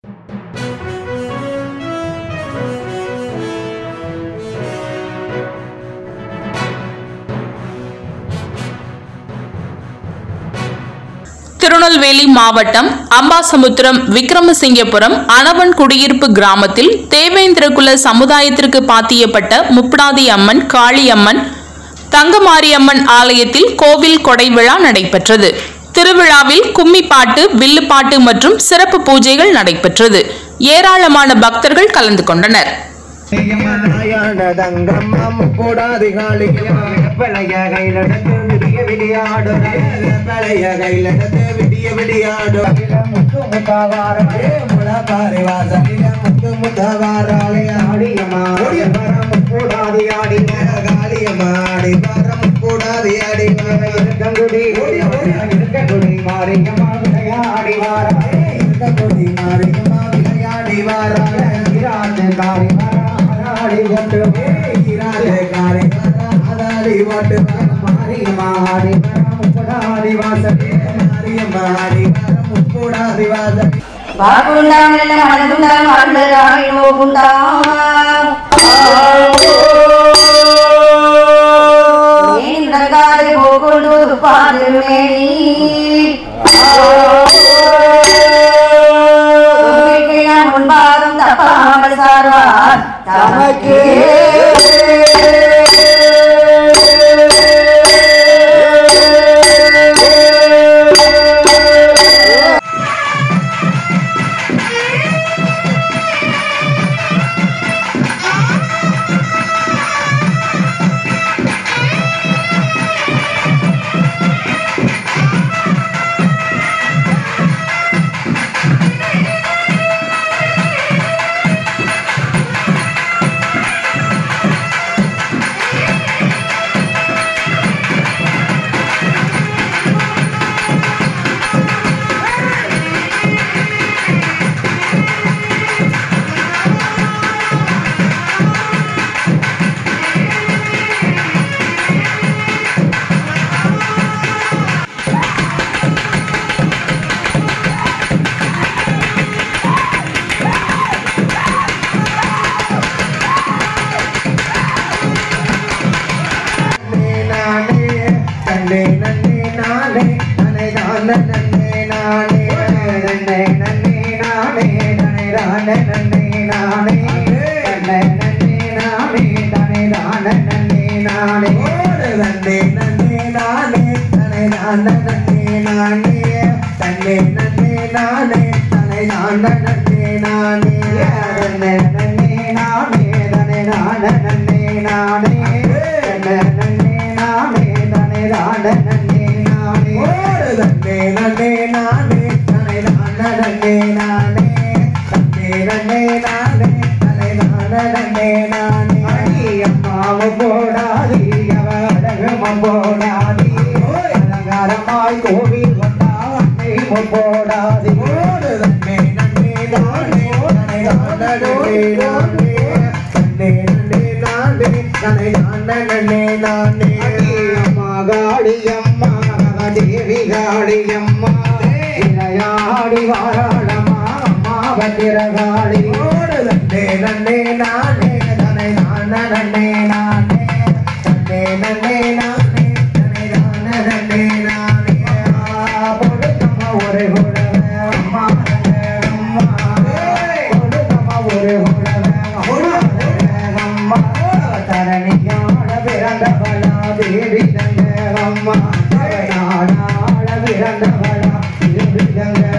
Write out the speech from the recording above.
திருநெல்வேலி மாவட்டம் அம்பாசமுத்திரம் விக்ரமசிங்கபுரம் அனவன் குடியிருப்பு கிராமத்தில் தேவேந்திரகுல சமுதாயத்திற்கு பாத்தியப்பட்ட முப்படாதி அம்மன் காளியம்மன் தங்கமாரியம்மன் ஆலயத்தில் கோவில் கொடை விழா நடைபெற்றது திருவிழாவில் கும்மிப்பாட்டு வில்லுப்பாட்டு மற்றும் சிறப்பு பூஜைகள் நடைபெற்றது ஏராளமான பக்தர்கள் கலந்து கொண்டனர் தங்கம் போடாது பழைய கையிலடத்து விடிய விடியாடு பழைய கையிலடத்து விடிய விடியாடு முத்து முத்தாவாரே முளக்காரி வாசலில முத்து முத்தாவாராளே ஆடியம்மா வரம் கூடாது ஆடி காளியம்மா ஆடி வரம் கூடாது ஆடி இருக்கங்குடி இருக்கங்குடி மாரியம்மா விளையாடி வாராளே இருக்கங்குடி மாரியம்மா விளையாடி வாராளே இராஜ காரி ஆடி ஓட்டு இராஜ காரி ஆடி ஓட்டு மாரியம்மா ஆடி முப்படாதி வாசலே மாரியம்மா ஆடி முப்படாதி வாசலே வாக்குண்டாமல் மனதுண்டால் வாழ்ந்ததாய் நோக்குண்டா நீண்டங்காலை போகொண்டு பாதிருமேனி முன்பாதம் தப்பாமல் சார்வார் தமக்கே நானே தன்னை நன்னே நானே தன்னை தான் நன்னே நானே தன்னை நன்னே நானே தன்னை தான் நன்னே நானே தன்னை நன்னே நானே தன்னை தான் நன்னே நானே தன்னை நன்னே நானே தன்னை தான் நன்னே நானே தன்னை நன்னே நானே தன்னை தான் நன்னே நானே தன்னை நன்னே நானே தன்னை தான் நன்னே நானே தன்னை நன்னே நானே தன்னை தான் நன்னே நானே தன்னை நன்னே நானே தன்னை தான் நன்னே நானே தன்னை நன்னே நானே தன்னை தான் நன்னே நானே அம்மாவை போடாதி அவடகம போடாதி அலங்காரமாய் கோவில் கொண்டா அன்னை போடாதி ஓடு தன்னை நன்னே நானே தன்னை தான் நன்னே நானே தன்னை நன்னே நானே தன்னை தான் நன்னே நானே அம்மா காளி அம்மா தேவி காளி அம்மா இளையாடி வாராளம்மா அம்மா பத்திரகாளி ஓடு தன்னே நன்னே நானே தன்னை நான் நன்னே நானே தன்னே நன்னே நானே தன்னை நான் நன்னே நானே பொடுக்கம்மா ஒரு குடவே அம்மா அம்மா பொடுக்கம்மா ஒரு குடவே அம்மா தரணியான பிறந்தவளா தேவி தங்க அம்மா நாடாட பிறந்தவளா தேவி தங்க